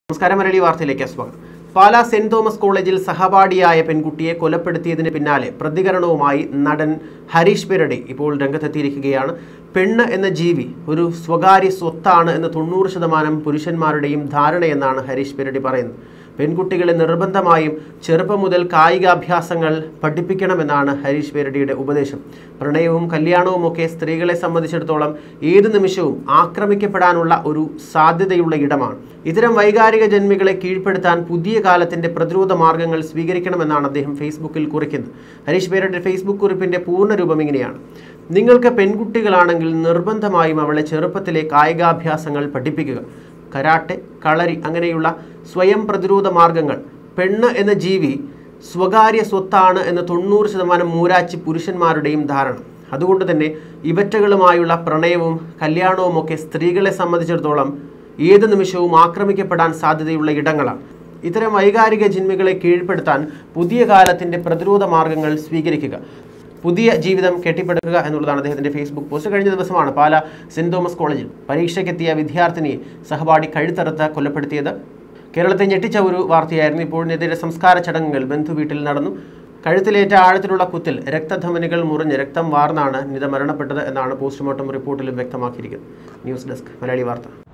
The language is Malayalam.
നമസ്കാരം മലയാളി വാർത്തയിലേക്ക് സ്വാഗതം പാലാ സെന്റ് തോമസ് കോളേജിൽ സഹപാഠിയായ പെൺകുട്ടിയെ കൊലപ്പെടുത്തിയതിന് പിന്നാലെ പ്രതികരണവുമായി നടൻ ഹരീഷ് പെരടി ഇപ്പോൾ രംഗത്തെത്തിയിരിക്കുകയാണ് പെണ്ണ് എന്ന ജീവി ഒരു സ്വകാര്യ സ്വത്താണ് എന്ന് തൊണ്ണൂറ് ശതമാനം പുരുഷന്മാരുടെയും ധാരണയെന്നാണ് ഹരീഷ് പെരടി പറയുന്നത് പെൺകുട്ടികളെ നിർബന്ധമായും ചെറുപ്പം മുതൽ കായികാഭ്യാസങ്ങൾ പഠിപ്പിക്കണമെന്നാണ് ഹരീഷ് പേരടിയുടെ ഉപദേശം പ്രണയവും കല്യാണവും ഒക്കെ സ്ത്രീകളെ സംബന്ധിച്ചിടത്തോളം ഏത് നിമിഷവും ആക്രമിക്കപ്പെടാനുള്ള ഒരു സാധ്യതയുള്ള ഇടമാണ് ഇത്തരം വൈകാരിക ജന്മികളെ കീഴ്പ്പെടുത്താൻ പുതിയ കാലത്തിന്റെ പ്രതിരോധ മാർഗങ്ങൾ സ്വീകരിക്കണമെന്നാണ് അദ്ദേഹം ഫേസ്ബുക്കിൽ കുറിക്കുന്നത് ഹരീഷ് പേരയുടെ ഫേസ്ബുക്ക് കുറിപ്പിന്റെ പൂർണ്ണരൂപം ഇങ്ങനെയാണ് നിങ്ങൾക്ക് പെൺകുട്ടികളാണെങ്കിൽ നിർബന്ധമായും അവളെ ചെറുപ്പത്തിലെ കായികാഭ്യാസങ്ങൾ പഠിപ്പിക്കുക കരാട്ടെ കളരി അങ്ങനെയുള്ള സ്വയം പ്രതിരോധ മാർഗങ്ങൾ പെണ്ണ് എന്ന ജീവി സ്വകാര്യ സ്വത്താണ് എന്ന് തൊണ്ണൂറ് ശതമാനം മൂരാച്ചി പുരുഷന്മാരുടെയും ധാരണ അതുകൊണ്ട് തന്നെ ഇവറ്റകളുമായുള്ള പ്രണയവും കല്യാണവും ഒക്കെ സ്ത്രീകളെ സംബന്ധിച്ചിടത്തോളം ഏത് നിമിഷവും ആക്രമിക്കപ്പെടാൻ സാധ്യതയുള്ള ഇടങ്ങളാണ് ഇത്തരം വൈകാരിക ജിന്മികളെ കീഴ്പ്പെടുത്താൻ പുതിയ കാലത്തിൻ്റെ പ്രതിരോധ മാർഗങ്ങൾ സ്വീകരിക്കുക പുതിയ ജീവിതം കെട്ടിപ്പടുക്കുക എന്നുള്ളതാണ് അദ്ദേഹത്തിന്റെ ഫേസ്ബുക്ക് പോസ്റ്റ് കഴിഞ്ഞ ദിവസമാണ് പാല സെന്റ് തോമസ് കോളേജിൽ പരീക്ഷയ്ക്കെത്തിയ വിദ്യാർത്ഥിനിയെ സഹപാഠി കഴുത്തറുത്ത് കൊലപ്പെടുത്തിയത് കേരളത്തെ ഞെട്ടിച്ച ഒരു വാർത്തയായിരുന്നു ഇപ്പോഴെതിരെ സംസ്കാര ചടങ്ങുകൾ ബന്ധുവീട്ടിൽ നടന്നു കഴുത്തിലേറ്റ ആഴത്തിലുള്ള കുത്തിൽ രക്തധമനികൾ മുറിഞ്ഞ് രക്തം വാർന്നാണ് നിത മരണപ്പെട്ടത് എന്നാണ് പോസ്റ്റ്മോർട്ടം റിപ്പോർട്ടിലും വ്യക്തമാക്കിയിരിക്കുന്നത് ന്യൂസ് ഡെസ്ക് മലയാളി വാർത്ത